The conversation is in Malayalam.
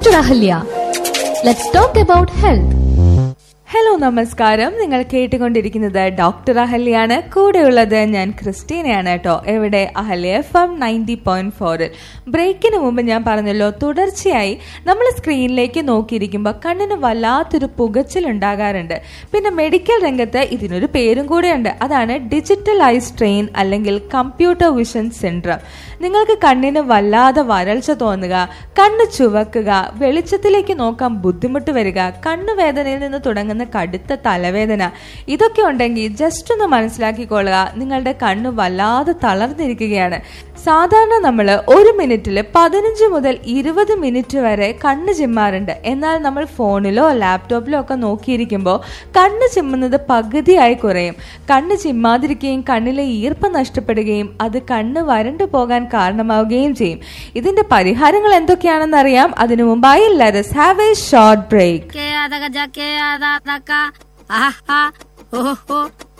Dr. Ahalya. Let's talk about health. Hello നമസ്കാരം നിങ്ങൾ കേട്ടുകൊണ്ടിരിക്കുന്നത് ഡോക്ടർ അഹല്യാണ് കൂടെയുള്ളത് ഞാൻ ക്രിസ്റ്റീനയാണ് കേട്ടോ എവിടെ Ahalya F M ninety point ഫോറിൽ ബ്രേക്കിന് മുമ്പ് ഞാൻ പറഞ്ഞല്ലോ തുടർച്ചയായി നമ്മൾ സ്ക്രീനിലേക്ക് നോക്കിയിരിക്കുമ്പോൾ കണ്ണിന് വല്ലാത്തൊരു പുകച്ചിലുണ്ടാകാറുണ്ട് പിന്നെ മെഡിക്കൽ രംഗത്ത് ഇതിനൊരു പേരും കൂടെയുണ്ട് അതാണ് ഡിജിറ്റൽ ഐ സ്ട്രെയിൻ അല്ലെങ്കിൽ കമ്പ്യൂട്ടർ വിഷൻ സിൻഡ്രം നിങ്ങൾക്ക് കണ്ണിന് വല്ലാതെ വരൾച്ച തോന്നുക കണ്ണ് ചുവക്കുക വെളിച്ചത്തിലേക്ക് നോക്കാൻ ബുദ്ധിമുട്ട് വരിക കണ്ണുവേദനയിൽ നിന്ന് തുടങ്ങുന്ന കടുത്ത തലവേദന ഇതൊക്കെ ഉണ്ടെങ്കിൽ ജസ്റ്റ് ഒന്ന് മനസ്സിലാക്കിക്കൊള്ളുക നിങ്ങളുടെ കണ്ണ് വല്ലാതെ തളർന്നിരിക്കുകയാണ് സാധാരണ നമ്മൾ ഒരു മിനിറ്റിൽ പതിനഞ്ച് മുതൽ ഇരുപത് മിനിറ്റ് വരെ കണ്ണ് ചിമ്മാറുണ്ട് എന്നാൽ നമ്മൾ ഫോണിലോ ലാപ്ടോപ്പിലോ ഒക്കെ നോക്കിയിരിക്കുമ്പോൾ കണ്ണ് ചിമ്മുന്നത് പകുതിയായി കുറയും കണ്ണ് ചിമ്മാതിരിക്കുകയും കണ്ണിലെ ഈർപ്പം നഷ്ടപ്പെടുകയും അത് കണ്ണ് വരണ്ടു പോകാൻ കാരണമാവുകയും ചെയ്യും ഇതിന്റെ പരിഹാരങ്ങൾ എന്തൊക്കെയാണെന്ന് അറിയാം അതിനു മുമ്പായി let's have a short break que ada ya que ada da ca ah ah oh oh